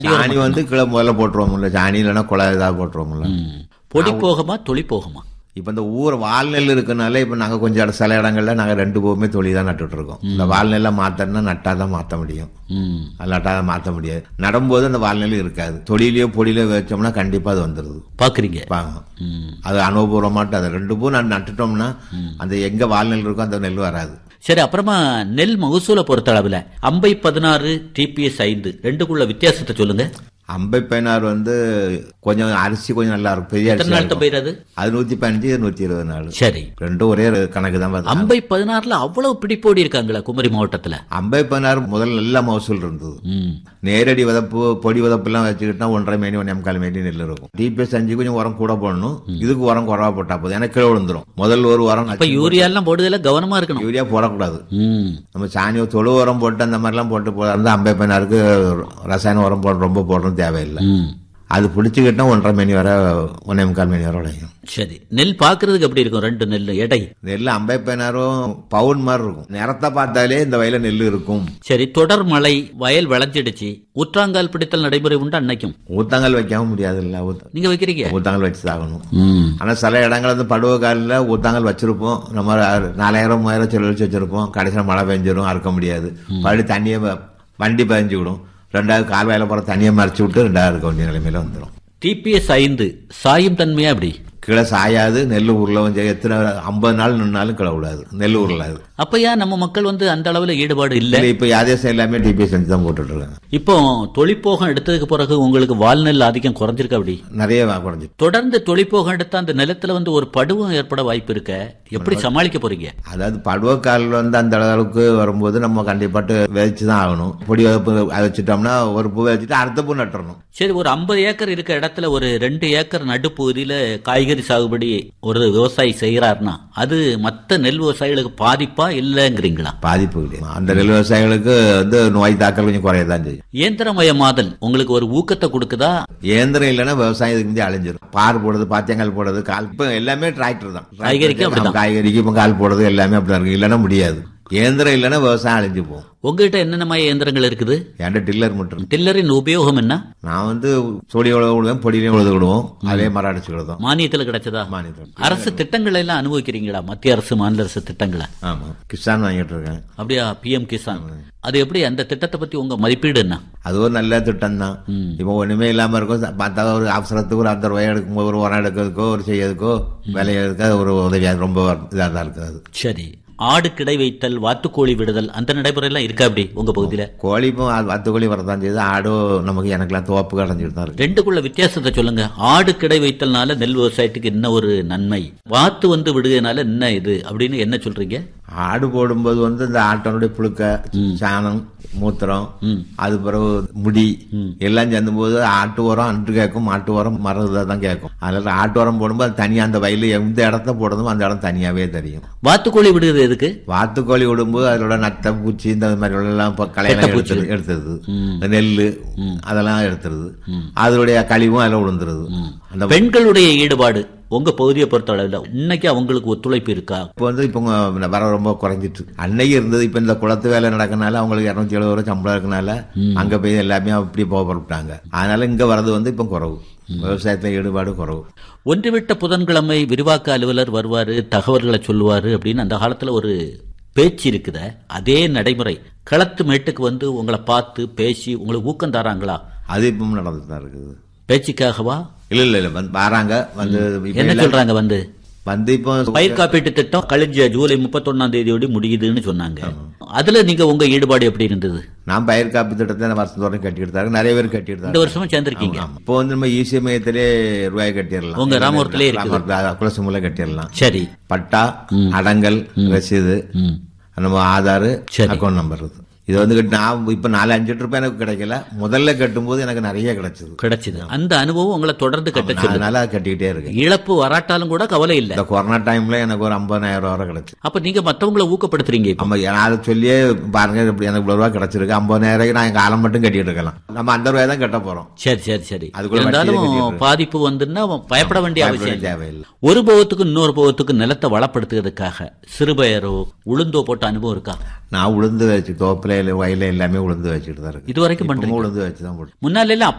சாணி வந்து கீழே முதல்ல போட்டுருவோம்ல சாணி இல்லைன்னா குலை ஏதாவது போட்டுருவோம்ல ம். பொடி போகமா தொளி போகமா இப்ப இந்த ஊர் வால்நெல் இருக்கனால இப்ப நாங்க கொஞ்சம் இடம் சில இடங்கள்ல நாங்க ரெண்டு பூவுமே தொழி தான் நட்டுட்டு இருக்கோம் இந்த வால்நெல்ல மாத்தணும்னா நட்டா தான் மாத்த முடியும் ம். அது நட்டா தான் மாத்த முடியாது நடும்போது அந்த வால்நெல் இருக்காது தொழிலையோ பொடியிலோ வச்சோம்னா கண்டிப்பா அது வந்துருது பாக்குறீங்க பாங்க ம். அது அனுபவமாட்டு அது ரெண்டு பூ நான் நட்டுட்டோம்னா அந்த எங்க வால்நெல் இருக்கோ அந்த நெல் வராது சரி அப்புறமா நெல் மகசூலை பொறுத்த அளவுல அம்பை பதினாறு டிபிஎஸ் ஐந்து ரெண்டுக்குள்ள வித்தியாசத்தை சொல்லுங்க அம்பை பயனார் வந்து கொஞ்சம் அரிசி கொஞ்சம் நல்லா இருக்கும் பெரிய எத்தனை அரிசி நாள் பயிரது அது நூத்தி பதினஞ்சு இது நூத்தி இருபது நாள் சரி ரெண்டும் ஒரே கணக்கு தான் வருது. அம்பை பதினாறுல அவ்வளவு பிடிப்போடி இருக்காங்களா குமரி மாவட்டத்துல அம்பை பதினாறு முதல்ல நல்ல மகசூல் இருந்தது ம். நேரடி விதப்பு பொடி விதப்புலாம் வச்சுக்கிட்டா ஒன்றரை மேனி ஒன்றே முக்கால் மேனி நெல் இருக்கும் டிபிஎஸ் அஞ்சு கொஞ்சம் உரம் கூட போடணும் இதுக்கு உரம் குறவா போட்டா போதும் ஏன்னா கீழே விழுந்துரும் முதல் ஒரு உரம் இப்ப யூரியா எல்லாம் போடுறதுல கவனமா இருக்கணும் யூரியா போடக்கூடாது ம். நம்ம சாணி தொழு உரம் போட்டு அந்த மாதிரிலாம் போட்டு போடுறது அம்பை பதினாறுக்கு ரசாயன உரம் போட ரொம்ப போடணும் தேவையில்லை ம். அது பிடிச்சிக்கிட்டா ஒன்றரை மணி வரை ஒன்றே முக்கால் மணி வரை உழைக்கும் சரி நெல் பாக்குறதுக்கு எப்படி இருக்கும் ரெண்டு நெல் எடை நெல் அம்பை பதினாறும் பவுன் மாதிரி இருக்கும் நிறத்தை பார்த்தாலே இந்த வயல நெல் இருக்கும் சரி தொடர் மழை வயல் விளைஞ்சிடுச்சு ஊற்றாங்கால் பிடித்தல் நடைமுறை உண்டு அன்னைக்கும் ஊத்தாங்கல் வைக்கவும் முடியாது இல்ல ஊத்த- நீங்க வைக்கிறீங்க ஊத்தாங்கல் வச்சு தாகணும் ம். ஆனா சில இடங்கள் வந்து படுவ காலில் ஊத்தாங்கல் வச்சிருப்போம் நம்ம நாலாயிரம் மூவாயிரம் செலவழிச்சு வச்சிருப்போம் கடைசியில் மழை பெஞ்சிரும் அறுக்க முடியாது படி தண்ணியை வ- வண்டி பதிஞ்சு விடும் ரெண்டாவது கால்வாயில போற தண்ணியை மறைச்சு விட்டு ரெண்டாவது இருக்க வேண்டிய நிலைமையில வந்துடும் டிபிஎஸ் ஐந்து சாயும் தன்மையா அப்படி கீழே சாயாது நெல் உருளவும் செய்ய எத்தனை ஐம்பது நாள் நின்னாலும் கீழே விடாது நெல் உருளாது அப்ப ஏன் நம்ம மக்கள் வந்து அந்த அளவுல ஈடுபாடு இல்ல இல்லை இப்போ யாதேசம் எல்லாமே டிபி செஞ்சு தான் போட்டுட்டு இருக்காங்க இப்போ தொழிற்போகம் எடுத்ததுக்கு பிறகு உங்களுக்கு வால்நெல் ஆதிக்கம் குறைஞ்சிருக்கு அப்படி நிறைய குறைஞ்சி தொடர்ந்து தொழிற்போகம் எடுத்த அந்த நிலத்துல வந்து ஒரு படுவம் ஏற்பட வாய்ப்பு இருக்க எப்படி சமாளிக்க போறீங்க அதாவது படுவக்கால் வந்து அந்த அளவுக்கு வரும்போது நம்ம கண்டிப்பாட்டு விதைச்சு தான் ஆகணும் பொடி வதப்பு அதை வச்சுட்டோம்னா ஒரு பூ வச்சுட்டு அடுத்த பூ நட்டுறணும் சரி ஒரு ஐம்பது ஏக்கர் இருக்க இடத்துல ஒரு ரெண்டு ஏக்கர் நடுப்பகுதியில காய்கறி சாகுபடி ஒரு விவசாயி செய்யறாருன்னா அது மத்த நெல் விவசாயிகளுக்கு பாதிப்பா இல்லைங்கிறீங்களா பாதிப்பு கிடையாது அந்த நெல் விவசாயிகளுக்கு வந்து நோய் தாக்கல் கொஞ்சம் குறையதான் செய்யும் இயந்திரமயமாதல் உங்களுக்கு ஒரு ஊக்கத்தை கொடுக்குதா இயந்திரம் இல்லைன்னா விவசாயம் இதுக்கு முந்தைய அழிஞ்சிரும் பார் போடுறது பாத்தியங்கால் போடுறது கால் இப்போ எல்லாமே டிராக்டர் தான் காய்கறிக்கும் அப்படிதான். காய்கறிக்கு இப்போ கால் போடுறது எல்லாமே அப்படிதான் இருக்கு இல்லைன்னா முடியாது இயந்திரம் இல்லைன்னா விவசாயம் அழிஞ்சு போகும் உங்ககிட்ட என்னென்ன மாதிரி இயந்திரங்கள் இருக்குது என்கிட்ட டில்லர் மட்டும் டில்லரின் உபயோகம் என்ன நான் வந்து சோடி உழவு விடுவேன் பொடியிலையும் உழுது விடுவோம் அதே மரம் அடிச்சு விடுதோம் மானியத்துல கிடைச்சதா மானியத்தில் அரசு திட்டங்களை எல்லாம் அனுபவிக்கிறீங்களா மத்திய அரசு மாநில அரசு திட்டங்களை ஆமா கிசான் வாங்கிட்டு இருக்கேன் அப்படியா பிஎம் கிசான் அது எப்படி அந்த திட்டத்தை பத்தி உங்க மதிப்பீடு என்ன அது ஒரு நல்ல திட்டம் தான் இப்போ ஒண்ணுமே இல்லாம இருக்கும் பார்த்தா ஒரு அவசரத்துக்கு ஒரு அந்த ரூபாய் எடுக்கும்போது ஒரு உரம் எடுக்கிறதுக்கோ ஒரு செய்யறதுக்கோ விளையிறதுக்கோ அது ஒரு உதவியா ரொம்ப இதாக தான் இருக்குது அது சரி ஆடு கிடை வைத்தல் வாத்துக்கோழி விடுதல் அந்த நடைமுறை எல்லாம் இருக்கா அப்படி உங்க பகுதியில கோழி இப்போ வத்து கோழி வரதான் செய்யுது ஆடும் நமக்கு எனக்குலாம் தோப்பு கடைஞ்சிட்டு தான் இருக்கு ரெண்டுக்குள்ள வித்தியாசத்தை சொல்லுங்க ஆடு கிடை வைத்தல்னால நெல் விவசாயத்துக்கு என்ன ஒரு நன்மை வாத்து வந்து விடுகிறதுனால என்ன இது அப்படின்னு என்ன சொல்றீங்க ஆடு போடும்போது வந்து இந்த ஆட்டனுடைய புழுக்க சாணம் மூத்திரம் அது பிறகு முடி எல்லாம் சேர்ந்தும் போது ஆட்டு உரம் அன்று கேட்கும் மாட்டு உரம் மரத்தை தான் கேட்கும் அதனால ஆட்டு உரம் போடும்போது அது தனியா அந்த வயலு எந்த இடத்த போடணுமோ அந்த இடம் தனியாவே தெரியும் வாத்துக்கோழி விடுகிறது எதுக்கு வாத்துக்கோழி விடும்போது அதோட நத்தை பூச்சி இந்த மாதிரி எல்லாம் இப்ப களையெல்லாம் எடுத்துரு எடுத்துருது இந்த நெல்லு அதெல்லாம் எடுத்துருது அதனுடைய கழிவும் அதில் விழுந்துருது அந்த பெண்களுடைய ஈடுபாடு உங்க பகுதியை பொறுத்த அளவுல இன்னைக்கு அவங்களுக்கு ஒத்துழைப்பு இருக்கா இப்போ வந்து இப்போ உங்க வர ரொம்ப குறைஞ்சிட்டு அன்னைக்கு இருந்தது இப்போ இந்த குளத்து வேலை நடக்கனால அவங்களுக்கு இரநூத்தி எழுபது ரூபா சம்பளம் இருக்கனால அங்க போய் எல்லாமே அப்படி போக புறப்பட்டாங்க அதனால இங்க வர்றது வந்து இப்போ குறவு விவசாயத்துல ஈடுபாடு குறவு ஒன்றுவிட்ட புதன்கிழமை விரிவாக்க அலுவலர் வருவாரு தகவல்களை சொல்லுவாரு அப்படின்னு அந்த காலத்துல ஒரு பேச்சு இருக்குத அதே நடைமுறை களத்து மேட்டுக்கு வந்து உங்களை பார்த்து பேசி உங்களுக்கு ஊக்கம் தராங்களா அது இப்பவும் நடந்துட்டு தான் இருக்குது பேச்சுக்காகவா இல்ல இல்ல இல்ல வந்து வராங்க வந்து இப்ப என்ன எல்லாம் சொல்றாங்க வந்து வந்து இப்போ பயிர் காப்பீட்டு திட்டம் கழிஞ்ச ஜூலை முப்பத்தொன்னாம் தேதியோட முடியுதுன்னு சொன்னாங்க அதுல நீங்க உங்க ஈடுபாடு எப்படி இருந்தது நான் பயிர் காப்பீட்டு திட்டத்தை வருஷம் தோறும் கட்டிட்டு தான் நிறைய பேர் கட்டிட்டு இந்த தான் வருஷமும் சேர்ந்திருக்கீங்க இப்போ வந்து நம்ம ஈசிய மையத்திலே ரூபாய் கட்டிடலாம் உங்க ராமபுரத்திலே இருக்குது. ராமபுரத்துல குலசமுல கட்டிடலாம் சரி பட்டா அடங்கல் ரசீது ம். நம்ம ஆதார் சரி. அக்கௌண்ட் நம்பர் இது இது வந்து கட்டி- நான் இப்ப நாலு அஞ்சு ரூபாய் எனக்கு கிடைக்கல முதல்ல கட்டும்போது எனக்கு நிறைய கிடைச்சது கிடைச்சது அந்த அனுபவம் உங்களை தொடர்ந்து கட்ட நான் சொல்லுது அதனால அதை கட்டிக்கிட்டே இருக்கேன் இழப்பு வராட்டாலும் கூட கவலை இல்ல இந்த கொரோனா டைம்ல எனக்கு ஒரு ஐம்பதாயிரம் ரூபா கிடைச்சு அப்ப நீங்க மத்தவங்களை ஊக்கப்படுத்துறீங்க இப்ப நம்ம நான் அதை சொல்லியே பாருங்க இப்படி எனக்கு இவ்வளவு ரூபா கிடைச்சிருக்கு ஐம்பதாயிரம் நான் எங்க ஆளம் மட்டும் கட்டிட்டு இருக்கலாம் நம்ம அந்த ரூபாய் தான் கட்ட போறோம் சரி சரி சரி அதுக்குள்ள வட்டியை இருந்தாலும் கட்டிடுறோம். பாதிப்பு வந்துன்னா பயப்பட வேண்டிய அவசியம் இல்லை. தேவையில்லை ஒரு போகத்துக்கு இன்னொரு போகத்துக்கு நிலத்தை வளப்படுத்துறதுக்காக சிறுபயரோ உளுந்தோ போட்ட அனுபவம் இருக்கா நான் உளுந்து வச்சு தோப்புல பிள்ளைகள் வயல எல்லாமே உளுந்து வச்சுட்டு தான் இருக்கு இது வரைக்கும் பண்றீங்க உளுந்து வச்சு தான் போட்டு முன்னால எல்லாம்